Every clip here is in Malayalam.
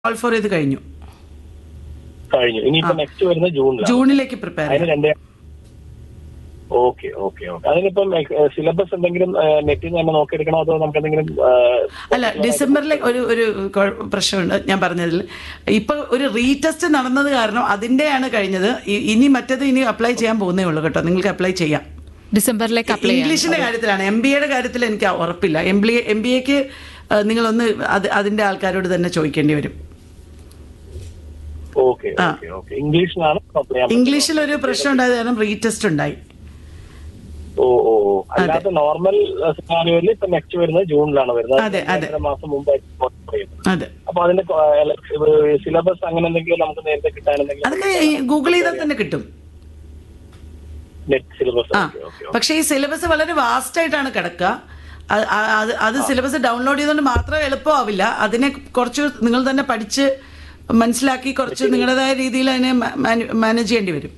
കോൾ ഫോർ ഇത് കഴിഞ്ഞു കഴിഞ്ഞു ഇനിയിപ്പോ നെക്സ്റ്റ് വരുന്ന ജൂണിലാണ് ജൂണിലേക്ക് പ്രിപ്പയർ അതിന് രണ്ട് ഓക്കെ ഓക്കെ ഓക്കെ അതിനിപ്പം സിലബസ് എന്തെങ്കിലും നെറ്റിൽ നിന്ന് തന്നെ നോക്കിയെടുക്കണോ അതോ നമുക്ക് എന്തെങ്കിലും അല്ല ഡിസംബറിലെ ഒരു ഒരു കൊ- പ്രശ്നമുണ്ട് ഞാൻ പറഞ്ഞതിൽ ഇപ്പൊ ഒരു റീടെസ്റ്റ് നടന്നത് കാരണം അതിന്റെയാണ് കഴിഞ്ഞത് ഇ- ഇനി മറ്റത് ഇനി അപ്ലൈ ചെയ്യാൻ പോകുന്നേ ഉള്ളൂ കേട്ടോ നിങ്ങൾക്ക് അപ്ലൈ ചെയ്യാം ഡിസംബറിലേക്ക് അപ്ലൈ ചെയ്യാം ഇംഗ്ലീഷിന്റെ കാര്യത്തിലാണ് എം ബി എയുടെ കാര്യത്തിൽ എനിക്ക് ഉറപ്പില്ല എം ബി എം ബി എക്ക് നിങ്ങളൊന്ന് അത് അതിന്റെ ആൾക്കാരോട് തന്നെ ചോദിക്കേണ്ടി വരും ഓക്കെ ഓക്കെ ഓക്കെ ഇംഗ്ലീഷിനാണ് apply ചെയ്യാൻ ഇംഗ്ലീഷിൽ ഒരു പ്രശ്നം ഉണ്ടായത് കാരണം റീടെസ്റ്റ് ഉണ്ടായി ഓ ഓ ഓ അല്ലാതെ നോർമൽ സിനാരിയോയിൽ ഇപ്പൊ നെക്സ്റ്റ് വരുന്നത് ജൂണിലാണ് വരുന്നത് അതെ, അതെ. രണ്ടര മാസം മുമ്പായിട്ട് qualify ചെയ്യുന്നത് അതെ അപ്പൊ അതിന്റെ സിലബസ് അങ്ങനെ എന്തെങ്കിലും നമുക്ക് നേരത്തെ കിട്ടാനെന്തെങ്കിലും അതൊക്കെ ഗൂഗിൾ ചെയ്താൽ തന്നെ കിട്ടും നെറ്റ് സിലബസ് ആ ഓക്കെ ഓക്കെ പക്ഷേ ഈ സിലബസ് വളരെ വാസ്റ്റ് ആയിട്ടാണ് കിടക്കുക അത് ആ- അത് അത് സിലബസ് ഡൗൺലോഡ് ചെയ്തുകൊണ്ട് മാത്രം എളുപ്പമാവില്ല അതിനെ കുറച്ച് നിങ്ങൾ തന്നെ പഠിച്ച് മനസ്സിലാക്കി കുറച്ച് നിങ്ങളുടേതായ രീതിയിൽ അതിനെ മാനേജ് ചെയ്യേണ്ടി വരും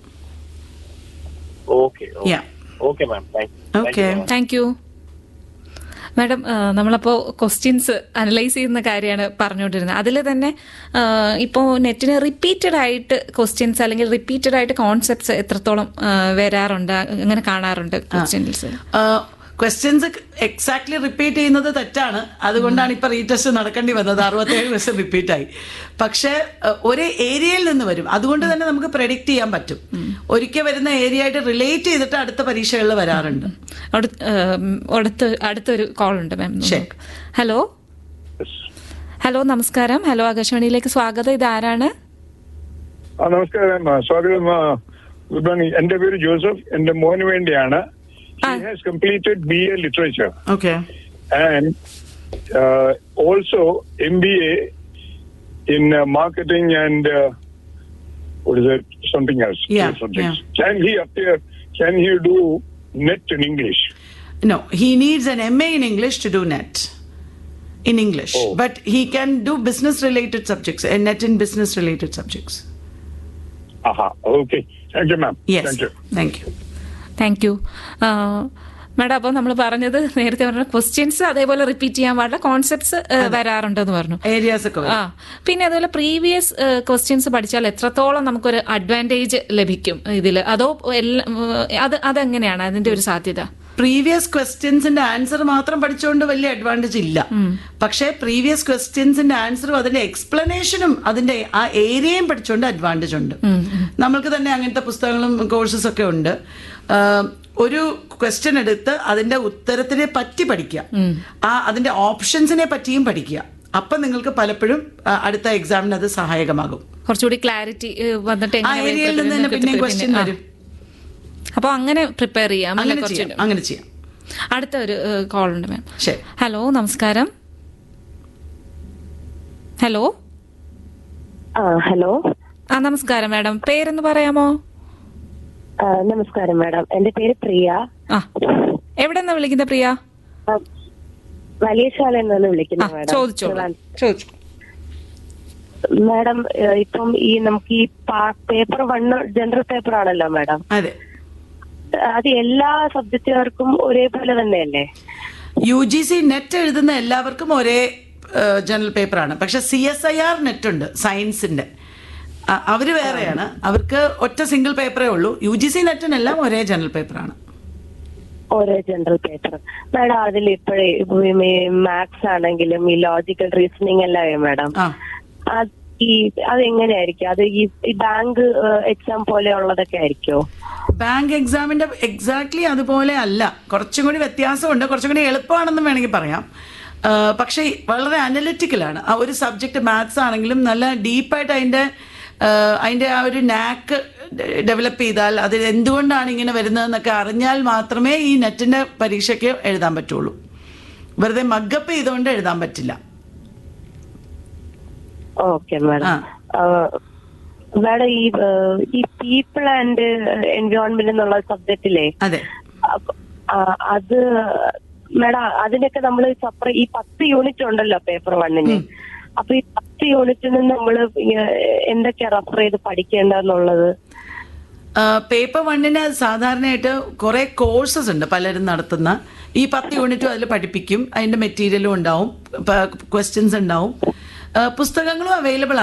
okay Yeah. Okay ma'am thank okay thank you madam നമ്മളപ്പോൾ ക്വസ്റ്റ്യൻസ് അനലൈസ് ചെയ്യുന്ന കാര്യമാണ് പറഞ്ഞുകൊണ്ടിരുന്നത് അതിൽ തന്നെ ഇപ്പോൾ നെറ്റിന് റിപ്പീറ്റഡ് ആയിട്ട് ക്വസ്റ്റ്യൻസ് അല്ലെങ്കിൽ റിപ്പീറ്റഡ് ആയിട്ട് കോൺസെപ്റ്റ്സ് എത്രത്തോളം ആ, വരാറുണ്ട് അങ്ങനെ കാണാറുണ്ട് ക്വസ്റ്റ്യൻസ് ക്വസ്റ്റ്യൻസ് എക്സാക്ട്ലി റിപ്പീറ്റ് ചെയ്യുന്നത് തെറ്റാണ് അതുകൊണ്ടാണ് ഇപ്പൊ റീടെസ്റ്റ് നടക്കേണ്ടി വന്നത് അറുപത്തേഴ് ക്വസ്റ്റ്യൻ റിപ്പീറ്റ് ആയി പക്ഷേ അഹ്, ഒരു ഏരിയയിൽ നിന്ന് വരും അതുകൊണ്ട് തന്നെ നമുക്ക് പ്രഡിക്റ്റ് ചെയ്യാൻ പറ്റും ഒരിക്കൽ വരുന്ന ഏരിയ ആയിട്ട് റിലേറ്റ് ചെയ്തിട്ട് അടുത്ത പരീക്ഷകളിൽ വരാറുണ്ട് അടുത്ത അടുത്തൊരു കോൾ ഉണ്ട് മാം ശരി. ഹലോ ഹലോ നമസ്കാരം ഹലോ ആകാശവാണിയിലേക്ക് സ്വാഗതം ഇത് ആരാണ് ആ നമസ്കാരം ആ, സ്വാഗതം ആ, ഗുഡ് മോർണിംഗ് എന്റെ പേര് ജോസഫ് എന്റെ മോന് വേണ്ടിയാണ് he has completed B A literature okay and also M B A in marketing and what is it something else Yeah, something. yeah. can he appear can he do net in english No, he needs an MA in English to do net. In English. Oh. But he can do business related subjects, a net in business related subjects. aha okay thank you ma'am Yes. thank you Thank you. Thank you madam അപ്പോൾ നമ്മൾ പറഞ്ഞത് നേരത്തെ പറഞ്ഞ ക്വസ്റ്റ്യൻസ് അതേപോലെ റിപ്പീറ്റ് ചെയ്യാൻ പാടില്ല കോൺസെപ്റ്റ്സ് വരാറുണ്ടെന്ന് പറഞ്ഞു Areas ഒക്കെ ആ വരും. പിന്നെ അതുപോലെ പ്രീവിയസ് ക്വസ്റ്റ്യൻസ് പഠിച്ചാൽ എത്രത്തോളം നമുക്കൊരു അഡ്വാൻറ്റേജ് ലഭിക്കും ഇതിൽ അതോ എല്ലാ- അത് അതെങ്ങനെയാണ് അതിന്റെ ഒരു സാധ്യത പ്രീവിയസ് ക്വസ്റ്റ്യൻസിന്റെ ആൻസർ മാത്രം പഠിച്ചുകൊണ്ട് വലിയ അഡ്വാൻറ്റേജ് ഇല്ല പക്ഷേ പ്രീവിയസ് ക്വസ്റ്റ്യൻസിന്റെ ആൻസറും അതിന്റെ എക്സ്പ്ലനേഷനും അതിന്റെ ആ ഏരിയയും പഠിച്ചുകൊണ്ട് അഡ്വാൻറ്റേജ് ഉണ്ട് നമ്മൾക്ക് തന്നെ അങ്ങനത്തെ പുസ്തകങ്ങളും കോഴ്സസ് ഒക്കെ ഉണ്ട് ആ, ഒരു ക്വസ്റ്റ്യൻ എടുത്ത് അതിന്റെ ഉത്തരത്തിനെ പറ്റി പഠിക്കുക ആ അതിന്റെ ഓപ്ഷൻസിനെ പറ്റിയും പഠിക്കുക അപ്പൊ നിങ്ങൾക്ക് പലപ്പോഴും ആ, അടുത്ത എക്സാമിന് അത് സഹായകമാകും കുറച്ചുകൂടി ക്ലാരിറ്റി വന്നിട്ട് ആ എങ്ങനെ ഏരിയയിൽ നിന്ന് തന്നെ പിന്നെ ക്വസ്റ്റ്യൻ വരും അപ്പോൾ അങ്ങനെ പ്രിപ്പയർ ചെയ്യാം അല്ലേ അങ്ങനെ കുറച്ച് ചെയ്യാം അങ്ങനെ ചെയ്യാം അടുത്ത ഒരു കോൾ ഉണ്ട് മാം ശരി ഹലോ നമസ്കാരം ഹലോ ആ ഹലോ ആ നമസ്കാരം മാഡം പേരെന്ന് പറയാമോ ആ, നമസ്കാരം മാഡം എന്റെ പേര് പ്രിയ ആ എവിടെ നിന്നാ വിളിക്കുന്ന പ്രിയ ആ, വലിയ ശാലയിൽ നിന്ന് ആ വിളിക്കുന്നത് മാഡം ചോദിച്ചോളൂ ട്രിവാൻ- ചോദിച്ചു മാഡം ഏ, ഇപ്പം ഈ നമുക്ക് ഈ പേപ്പർ വണ്ണ് ജനറൽ പേപ്പർ ആണല്ലോ മാഡം അതെ അത് എല്ലാ സബ്ജക്റ്റുകാർക്കും ഒരേപോലെ തന്നെയല്ലേ യു ജി സി നെറ്റ് എഴുതുന്ന എല്ലാവർക്കും ഒരേ ജനറൽ പേപ്പറാണ് പക്ഷെ C S I R net ഉണ്ട് സയൻസിന്റെ അ- അവര് വേറെയാണ് അവർക്ക് ഒറ്റ സിംഗിൾ പേപ്പറേ ഉള്ളൂ യു ജി സി നെറ്റിനെല്ലാം ഒരേ ജനറൽ പേപ്പറാണ് ഒരേ ജനറൽ പേപ്പർ മാഡം അതിൽ ഇപ്പോഴേ മാത്സ് ആണെങ്കിലും ഈ ലോജിക്കൽ റീസണിങ് എല്ലാം മാഡം ആ അത് ഈ അതെങ്ങനെയായിരിക്കും അത് ഈ ഈ ബാങ്ക് എക്സാം പോലെയുള്ളതൊക്കെ ആയിരിക്കോ ബാങ്ക് എക്സാമിന്റെ എക്സാക്ട്ലി അതുപോലെ അല്ല കുറച്ചും കൂടി വ്യത്യാസമുണ്ട് കുറച്ചും കൂടി എളുപ്പമാണെന്ന് വേണമെങ്കിൽ പറയാം ആ, പക്ഷേ വളരെ അനലിറ്റിക്കലാണ് ആ ഒരു സബ്ജക്റ്റ് മാത്സ് ആണെങ്കിലും നല്ല ഡീപ്പായിട്ട് അതിൻ്റെ ആ, അതിൻ്റെ ആ ഒരു നാക്ക് ഡെവലപ്പ് ചെയ്താൽ അത് എന്തുകൊണ്ടാണ് ഇങ്ങനെ വരുന്നതെന്നൊക്കെ അറിഞ്ഞാൽ മാത്രമേ ഈ നെറ്റിൻ്റെ പരീക്ഷയ്ക്ക് എഴുതാൻ പറ്റുള്ളൂ വെറുതെ മഗ്ഗപ്പ് ചെയ്തുകൊണ്ട് എഴുതാൻ പറ്റില്ല ഓക്കെ മാഡം ആ. മാഡം ഈ ആ, ഈ പീപ്പിൾ ആൻഡ് എൻവയോൺമെന്റ് എന്നുള്ള സബ്ജക്റ്റിലെ അതെ അപ്പ- ആ, അത് മാഡം അതിനൊക്കെ നമ്മൾ സെപ്പറേറ്റ് ഈ പത്ത് യൂണിറ്റ് ഉണ്ടല്ലോ പേപ്പർ വണ്ണിന് അപ്പൊ ഈ പത്ത് യൂണിറ്റിന് നമ്മൾ എന്തൊക്കെയാ റെഫർ ചെയ്ത് പഠിക്കേണ്ടതെന്നുള്ളത് പേപ്പർ വണ്ണിന് സാധാരണയായിട്ട് കുറേ കോഴ്സസ് ഉണ്ട് പലരും നടത്തുന്ന ഈ പത്ത് യൂണിറ്റും അതിൽ പഠിപ്പിക്കും അതിൻ്റെ മെറ്റീരിയലും ഉണ്ടാവും ക്വസ്റ്റ്യൻസ് ഉണ്ടാവും പുസ്തകങ്ങളും അവൈലബിൾ